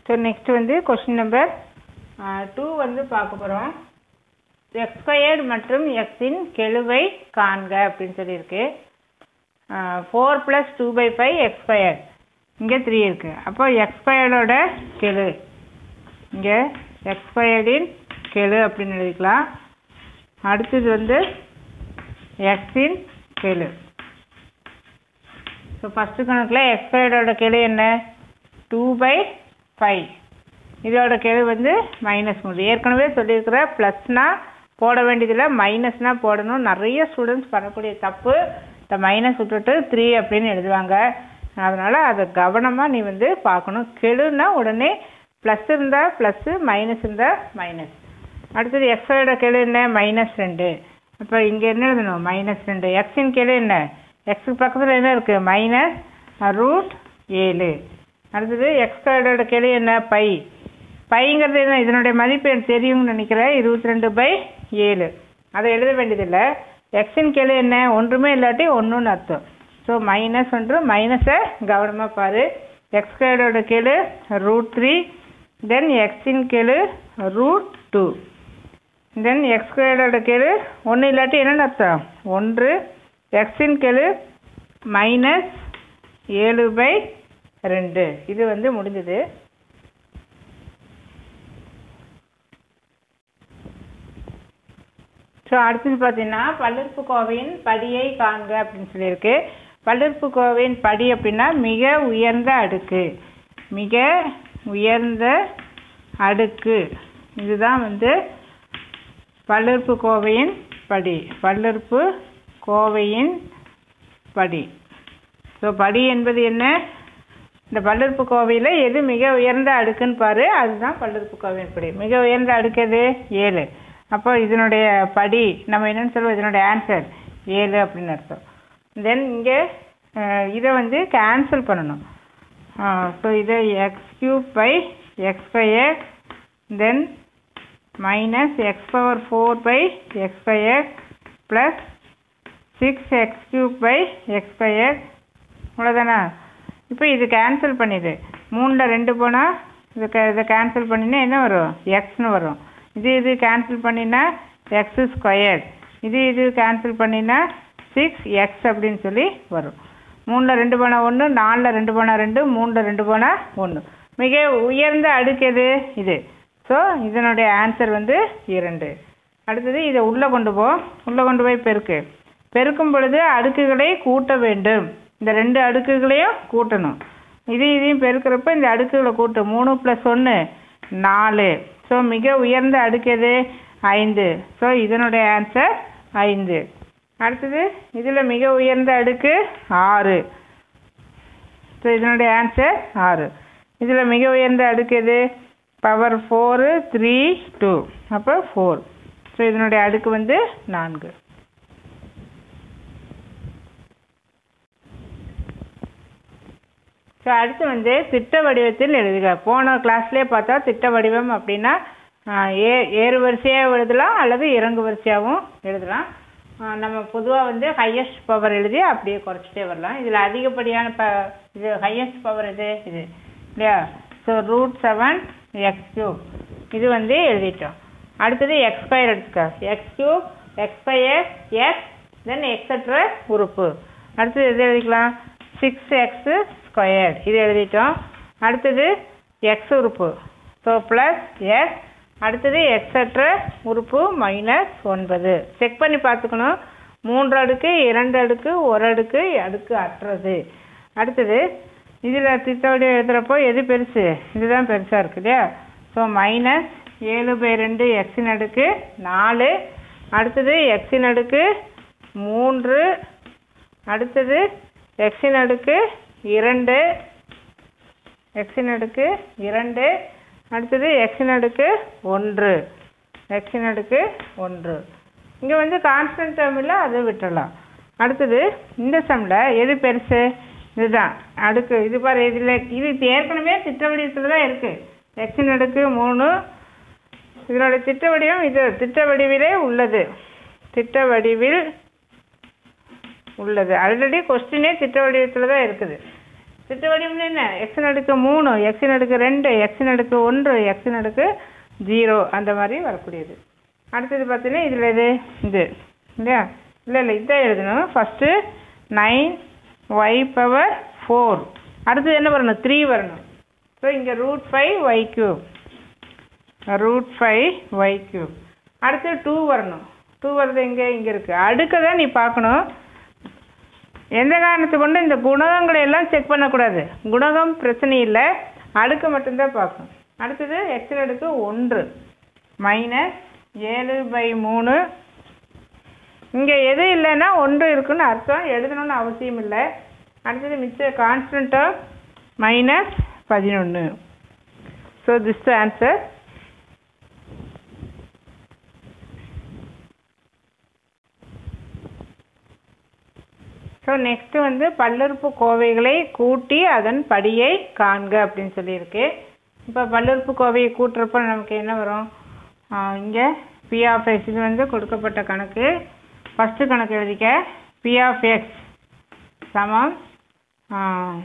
so next வந்து question number two வந்து பார்க்க போகிறோம் எக்ஸ் ஸ்கொயர்டு மற்றும் எக்ஸின் கெழுவை காண்க அப்படின்னு சொல்லியிருக்கு four plus two by five X squared இங்கே த்ரீ இருக்குது அப்போ எக்ஸ் ஸ்கொயர்டோட கெழு இங்கே எக்ஸ் ஸ்கொயர்டின் கெழு அப்படின்னு எழுதிக்கலாம் அடுத்தது வந்து எக்ஸின் கெழு ஸோ ஃபஸ்ட்டு கணக்கில் எக்ஸ் ஸ்கொயர்டோட கெழு என்ன டூ பை ஃபைவ் இதோட கெழு வந்து மைனஸ் மூணு ஏற்கனவே சொல்லியிருக்கிற ப்ளஸ்னால் போட வேண்டியதில்லை மைனஸ்னால் போடணும் நிறைய ஸ்டூடெண்ட்ஸ் பண்ணக்கூடிய தப்பு இந்த மைனஸ் விட்டுட்டு த்ரீ அப்படின்னு எழுதுவாங்க அதனால் அதை கவனமாக நீ வந்து பார்க்கணும் கெழுனா உடனே ப்ளஸ் இருந்தால் ப்ளஸ்ஸு மைனஸ் இருந்தால் மைனஸ் அடுத்தது எக்ஸோட கெழு என்ன மைனஸ் ரெண்டு அப்போ இங்கே என்ன எழுதணும் மைனஸ் ரெண்டு எக்ஸின் கெழு என்ன எக்ஸுக்கு பக்கத்தில் என்ன இருக்குது மைனஸ் ரூட் ஏழு அடுத்தது எக்ஸ்கோட கெழு என்ன பை பைங்கிறது என்ன இதனுடைய மதிப்பு எனக்கு தெரியும்னு நினைக்கிறேன் இருபத்தி ரெண்டு பை ஏழு அதை எழுத வேண்டியதில்லை எக்ஸின் கெழு என்ன ஒன்றுமே இல்லாட்டி ஒன்றுன்னு அர்த்தம் ஸோ மைனஸ் ஒன்று மைனஸை கவனமாக பாரு எக்ஸ்கோட கெழு ரூட் த்ரீ தென் எக்ஸின் கெழு ரூட் டூ தென் எக்ஸ்கொயர்டோட கெழு ஒன்று இல்லாட்டி என்னென்னு அர்த்தம் ஒன்று எக்ஸின் கெழு மைனஸ் ஏழு பை ரெண்டு இது வந்து முடிஞ்சது ஸோ அடுத்தது பார்த்தீங்கன்னா பல்லுறுப்புக்கோவையின் படியை காண்க அப்படின்னு சொல்லியிருக்கு பல்லுறுப்புக்கோவையின் படி அப்படின்னா மிக உயர்ந்த அடுக்கு மிக உயர்ந்த அடுக்கு இதுதான் வந்து பல்லுறுப்பு கோவையின் படி பல்லுறுப்பு கோவையின் படி ஸோ படி என்பது என்ன இந்த பல்லுறுப்பு கோவையில் எது மிக உயர்ந்த அடுக்குன்னு பாரு அதுதான் பல்லுறுப்பு கோவையின் படி மிக உயர்ந்த அடுக்கு எது ஏழு அப்போ இதனுடைய படி நம்ம என்னென்னு சொல்லுவோம் இதனுடைய ஆன்சர் ஏழு அப்படின்னு அர்த்தம் தென் இங்கே இதை வந்து கேன்சல் பண்ணணும் ஸோ இதை X cube by X square then minus x power 4 by x square plus 6x cube by x square அவ்வளோதானா இப்போ இது கேன்சல் பண்ணிடு மூணில் ரெண்டு போனால் இது இதை கேன்சல் பண்ணினா என்ன வரும் எக்ஸ்னு வரும் இது இது கேன்சல் பண்ணினா எக்ஸ் ஸ்கொயர் இது இது கேன்சல் பண்ணினா சிக்ஸ் எக்ஸ் அப்படின்னு சொல்லி வரும் மூணில் ரெண்டு போனால் ஒன்று நாலில் ரெண்டு போனால் ரெண்டு மூணில் ரெண்டு போனால் ஒன்று மிக உயர்ந்த அடுக்கு எது இது ஸோ இதனுடைய ஆன்சர் வந்து இரண்டு அடுத்தது இதை உள்ளே கொண்டு போ உள்ளே கொண்டு போய் பெருக்கு பெருக்கும் பொழுது அடுக்குகளை கூட்ட வேண்டும் இந்த ரெண்டு அடுக்குகளையும் கூட்டணும் இது இதையும் பெருக்கிறப்ப இந்த அடுக்குகளை கூட்டு மூணு ப்ளஸ் ஒன்று நாலு ஸோ மிக உயர்ந்த அடுக்கு எது ஐந்து ஸோ இதனுடைய ஆன்சர் ஐந்து அடுத்தது இதில் மிக உயர்ந்த அடுக்கு ஆறு ஸோ இதனுடைய ஆன்சர் ஆறு இதில் மிக உயர்ந்த அடுக்கு எது பவர் ஃபோரு த்ரீ டூ அப்போ ஃபோர் ஸோ இதனுடைய அடுக்கு வந்து நான்கு ஸோ அடுத்து வந்து திட்ட வடிவத்தில் எழுதுக போன கிளாஸ்லேயே பார்த்தா திட்ட வடிவம் அப்படின்னா ஏ ஏறு வரிசையாக எழுதலாம் அல்லது இறங்கு வரிசையாகவும் எழுதலாம் நம்ம பொதுவாக வந்து ஹையஸ்ட் பவர் எழுதி அப்படியே குறைச்சிட்டே வரலாம் இதில் அதிகப்படியான ப இது ஹையஸ்ட் பவர் இது இது இல்லையா so root seven X cube இது வந்து எழுதிட்டோம் அடுத்தது எக்ஸ் ஸ்கொயர் எடுத்துக்க X cube X square X then extra உறுப்பு அடுத்தது எது எழுதிக்கலாம் சிக்ஸ் எக்ஸு ஸ்கொயர் இது எழுதிட்டோம் அடுத்தது எக்ஸ் உறுப்பு ஸோ ப்ளஸ் எக்ஸ் அடுத்தது எக்ஸட்ரா உறுப்பு மைனஸ் ஒன்பது செக் பண்ணி பார்த்துக்கணும் மூன்று அடுக்கு இரண்டு அடுக்கு ஒரு அடுக்கு அடுக்கு அற்றது அடுத்தது இதில் திட்டவடி எழுதுகிறப்போ எது பெருசு இதுதான் பெருசாக இருக்கு இல்லையா ஸோ மைனஸ் ஏழு பை ரெண்டு எக்ஸின் அடுக்கு நாலு அடுத்தது எக்ஸின் அடுக்கு மூன்று அடுத்தது எக்ஸின் அடுக்கு இரண்டு எக்ஸின் அடுக்கு இரண்டு அடுத்தது எக்ஸின் அடுக்கு ஒன்று எக்ஸின் அடுக்கு ஒன்று இங்கே வந்து கான்ஸ்டன்ட் டேர்ம் இல்லை அதை விட்டுடலாம் அடுத்தது இந்த சம்மில் எது பெருசு இதுதான் அடுக்கு இது பாரு இதில் இது ஏற்கனவே திட்ட வடிவத்தில் தான் இருக்குது எக்ஸின் அடுக்கு மூணு இதனோட திட்ட வடிவம் இது திட்ட வடிவிலே உள்ளது திட்ட வடிவில் உள்ளது ஆல்ரெடி கொஸ்டினே திட்ட வடிவத்தில் தான் இருக்குது திட்ட வடிவம்னு என்ன எக்ஸின் அடுக்கு மூணு எக்ஸின் அடுக்கு ரெண்டு எக்ஸின் அடுக்கு ஒன்று எக்ஸின் அடுக்கு ஜீரோ அந்த மாதிரி வரக்கூடியது அடுத்தது பார்த்தீங்கன்னா இதில் இது இது இல்லையா இல்லை இல்லை இதான் எழுதணும் first nine Y power four அடுத்தது என்ன வரணும் த்ரீ வரணும் ஸோ இங்கே root five Y cube root five Y cube அடுத்து டூ வரணும் டூ வருது எங்கே இங்கே இருக்குது அடுக்கை தான் நீ பார்க்கணும் எந்த காரணத்தை கொண்டு இந்த குணகங்களை எல்லாம் செக் பண்ணக்கூடாது குணகம் பிரச்சனை இல்லை அடுக்கு மட்டும்தான் பார்க்கணும் அடுத்தது எக்ஸில் அடுக்கு ஒன்று மைனஸ் ஏழு பை மூணு இங்கே எது இல்லைன்னா ஒன்று இருக்குன்னு அர்த்தம் எழுதணும்னு அவசியம் இல்லை அடுத்தது மிச்ச கான்ஸ்டண்ட்டாக மைனஸ் பதினொன்று so this the answer so next வந்து பல்லுறுப்பு கோவைகளை கூட்டி அதன் படியை காண்க அப்படின்னு சொல்லியிருக்கு இப்போ பல்லுறுப்பு கோவையை கூட்டுறப்ப நமக்கு என்ன வரும் இங்கே பி ஆஃப் எக்ஸ் இது வந்து கொடுக்கப்பட்ட கணக்கு ஃபஸ்ட்டு கணக்கு எழுதிக்க பி ஆஃப் எக்ஸ் சமம் ஆ,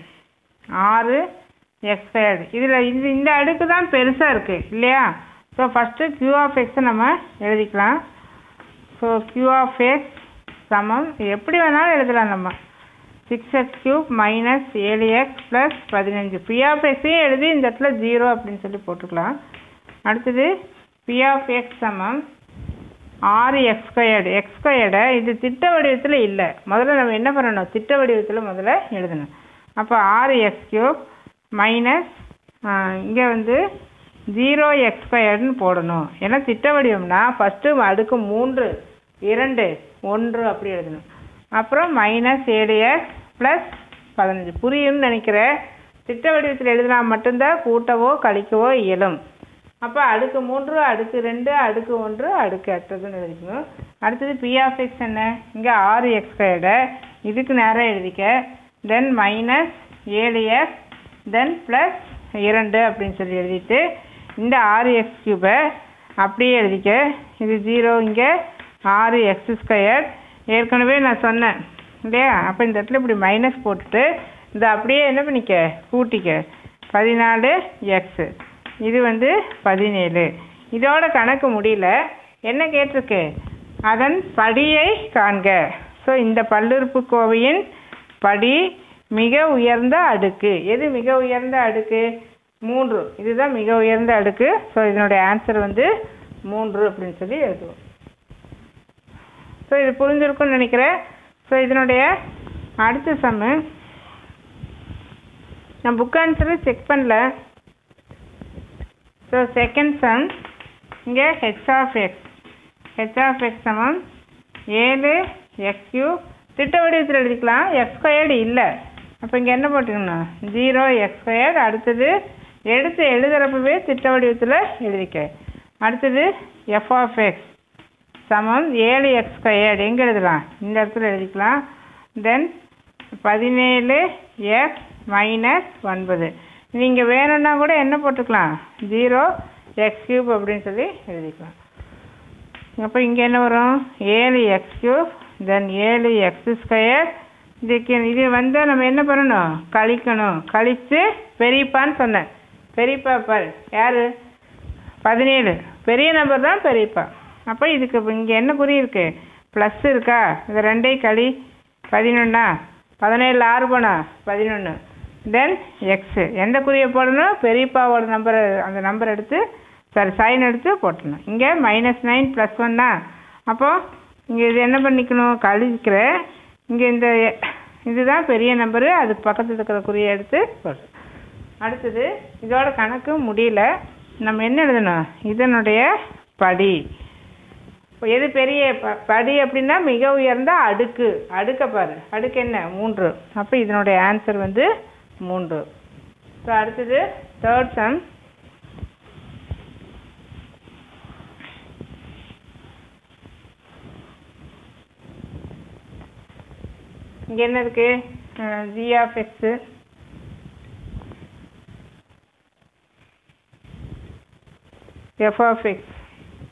ஆறு எக்ஸ் ஸ்கொயர்டு இதில் இது இந்த அடுக்கு தான் பெருசாக இருக்குது இல்லையா ஸோ ஃபஸ்ட்டு க்யூ ஆஃப் எக்ஸை நம்ம எழுதிக்கலாம் ஸோ க்யூ ஆஃப் எக்ஸ் சமம் எப்படி வேணாலும் எழுதலாம் நம்ம சிக்ஸ் எக்ஸ் கியூப் மைனஸ் ஏழு எக்ஸ் ப்ளஸ் பதினஞ்சு பி ஆஃப் எக்ஸையும் எழுதி இந்த இடத்துல ஜீரோ அப்படின்னு சொல்லி போட்டுக்கலாம் அடுத்தது பி ஆஃப் எக்ஸ் சமம் ஆறு எக்ஸ் ஸ்கொயர்டு எக்ஸ் ஸ்கொயர்டை இது திட்ட வடிவத்தில் இல்லை முதல்ல நம்ம என்ன பண்ணணும் திட்ட வடிவத்தில் முதல்ல எழுதணும் அப்போ ஆறு எக்ஸ் கியூப் மைனஸ் இங்கே வந்து ஜீரோ எக்ஸ் ஸ்கொயர்டுன்னு போடணும் ஏன்னா திட்ட வடிவம்னா ஃபஸ்ட்டு அடுக்கு மூன்று இரண்டு ஒன்று அப்படி எழுதணும் அப்புறம் மைனஸ் ஏழு எக்ஸ் ப்ளஸ் பதினஞ்சு புரியும்னு நினைக்கிறேன் திட்ட வடிவத்தில் எழுதினா மட்டும்தான் கூட்டவோ கழிக்கவோ இயலும் அப்போ அடுக்கு மூன்று அடுக்கு ரெண்டு அடுக்கு ஒன்று அடுக்கு அற்றதுன்னு எழுதிக்கணும் அடுத்தது பி ஆஃப் எக்ஸ் என்ன இங்கே ஆறு எக்ஸ் ஸ்கொயர்டை இதுக்கு நேராக எழுதிக்க தென் மைனஸ் ஏழு எக்ஸ் தென் ப்ளஸ் இரண்டு அப்படின்னு சொல்லி எழுதிட்டு இந்த ஆறு எக்ஸ் கியூபை அப்படியே எழுதிக்க இது ஜீரோ இங்கே ஆறு எக்ஸ் ஸ்கொயர் ஏற்கனவே நான் சொன்னேன் இல்லையா அப்போ இந்த இடத்துல இப்படி மைனஸ் போட்டுட்டு இதை அப்படியே என்ன பண்ணிக்க கூட்டிக்க பதினாலு எக்ஸு இது வந்து பதினேழு இதோட கணக்கு முடியல என்ன கேட்டிருக்கு அதன் படியை காண்க ஸோ இந்த பல்லுறுப்புக்கோவையின் படி மிக உயர்ந்த அடுக்கு எது மிக உயர்ந்த அடுக்கு மூன்று இதுதான் மிக உயர்ந்த அடுக்கு ஸோ இதனுடைய ஆன்சர் வந்து மூன்று அப்படின்னு சொல்லி எழுதுவோம் ஸோ இது புரிஞ்சிருக்கும்னு நினைக்கிறேன் ஸோ இதனுடைய அடுத்த சம்மு நான் புக் ஆன்சரை செக் பண்ணல ஸோ செகண்ட் சம் இங்கே H of X H of X சமம் ஏழு எக்ஸ் கியூப் திட்ட வடிவத்தில் எழுதிக்கலாம் எக்ஸ் ஸ்கொயர்டு இல்லை அப்போ இங்கே என்ன போட்டுக்கணும் ஜீரோ எக்ஸ் ஸ்கொயர்டு அடுத்தது எடுத்து எழுதுறப்பவே திட்ட வடிவத்தில் எழுதிக்க அடுத்தது எஃப் ஆஃப் எக்ஸ் சமம் ஏழு எக்ஸ் ஸ்கொயர்டு எங்கே எழுதலாம் இந்த இடத்துல எழுதிக்கலாம் தென் பதினேழு எக்ஸ் மைனஸ் ஒன்பது நீங்கள் வேணும்னா கூட என்ன போட்டுக்கலாம் ஜீரோ எக்ஸ் கியூப் அப்படின்னு சொல்லி எழுதிக்கலாம் அப்போ இங்கே என்ன வரும் ஏழு எக்ஸ் கியூப் தென் ஏழு எக்ஸ் ஸ்கொயர் இதுக்கு இது வந்து நம்ம என்ன பண்ணணும் கழிக்கணும் கழித்து பெரியப்பான்னு சொன்னேன் பெரியப்பா பாரு யார் பதினேழு பெரிய நம்பர் தான் பெரியப்பா அப்போ இதுக்கு இங்கே என்ன குறி இருக்கு ப்ளஸ் இருக்கா இது ரெண்டையும் கழி பதினொன்னா பதினேழு ஆறு போனா பதினொன்று தென் எக்ஸு எந்த குறியை போடணும் பெரியப்பாவோட நம்பரை அந்த நம்பர் எடுத்து சாரி சைன் எடுத்து போட்டுடணும் இங்கே மைனஸ் நைன் ப்ளஸ் ஒன்னா அப்போ இங்கே இது என்ன பண்ணிக்கணும் கழிக்கிற இங்கே இந்த எ- இதுதான் பெரிய நம்பரு அதுக்கு பக்கத்தில் இருக்கிற குறியை எடுத்து போட்டு அடுத்தது இதோட கணக்கு முடியல நம்ம என்ன எழுதணும் இதனுடைய படி இப்போ எது பெரிய ப- படி அப்படின்னா மிக உயர்ந்த அடுக்கு அடுக்க பாரு அடுக்கு என்ன மூன்று அப்போ இதனுடைய ஆன்சர் வந்து மூன்று ஸோ அடுத்தது தேர்ட் சம் இங்கே என்ன இருக்கு G of X F of X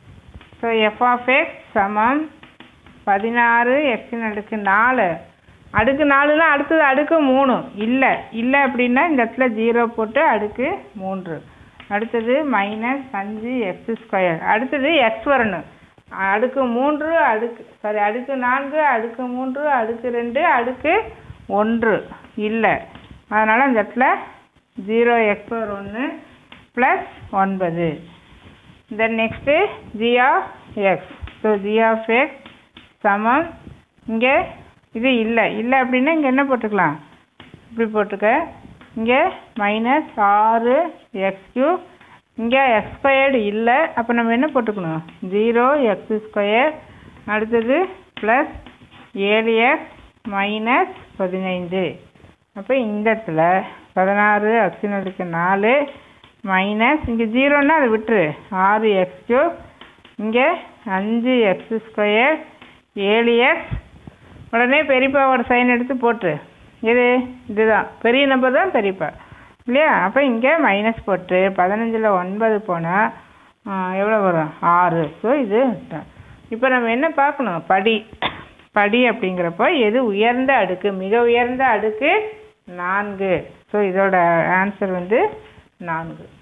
so F of X சமம் பதினாறு எக்ஸின் அடுக்கு நாலு அடுக்கு நாலுனா அடுத்தது அடுக்கு மூணு இல்லை இல்லை அப்படின்னா இந்த இடத்துல ஜீரோ போட்டு அடுக்கு மூன்று அடுத்தது மைனஸ் அஞ்சு எக்ஸ் ஸ்கொயர் அடுத்தது எக்ஸ் வரணும் அடுக்கு மூன்று அடுக்கு சாரி அடுக்கு நான்கு அடுக்கு மூன்று அடுக்கு ரெண்டு அடுக்கு ஒன்று இல்லை அதனால் அந்த இடத்துல ஜீரோ எக்ஸ் பவர் ஒன்று ப்ளஸ் ஒன்பது then next G of X so G of X சமம் இங்கே இது இல்லை இல்லை அப்படின்னா இங்கே என்ன போட்டுக்கலாம் இப்படி போட்டுக்க இங்கே மைனஸ் ஆறு எக்ஸ் கியூப் இங்கே எக்ஸ் ஸ்கொயர்டு இல்லை அப்போ நம்ம என்ன போட்டுக்கணும் ஜீரோ எக்ஸ் ஸ்கொயர் அடுத்தது ப்ளஸ் ஏழு எக்ஸ் மைனஸ் பதினைந்து அப்போ இந்த இடத்துல பதினாறு அக்சினலுக்கு நாலு மைனஸ் இங்கே ஜீரோன்னா அதை விட்டுரு ஆறு எக்ஸ் கியூப் இங்கே அஞ்சு எக்ஸ் ஸ்கொயர் ஏழு எக்ஸ் உடனே பெரியப்பாவோட சைன் எடுத்து போட்டு இது இதுதான் பெரிய நம்பர் தான் பெரியப்பா இல்லையா அப்போ இங்கே மைனஸ் போட்டு பதினஞ்சில் ஒன்பது போனால் எவ்வளோ வரும் ஆறு ஸோ இது இப்போ நம்ம என்ன பார்க்கணும் படி படி அப்படிங்கிறப்போ எது உயர்ந்த அடுக்கு மிக உயர்ந்த அடுக்கு நான்கு ஸோ இதோட ஆன்சர் வந்து நான்கு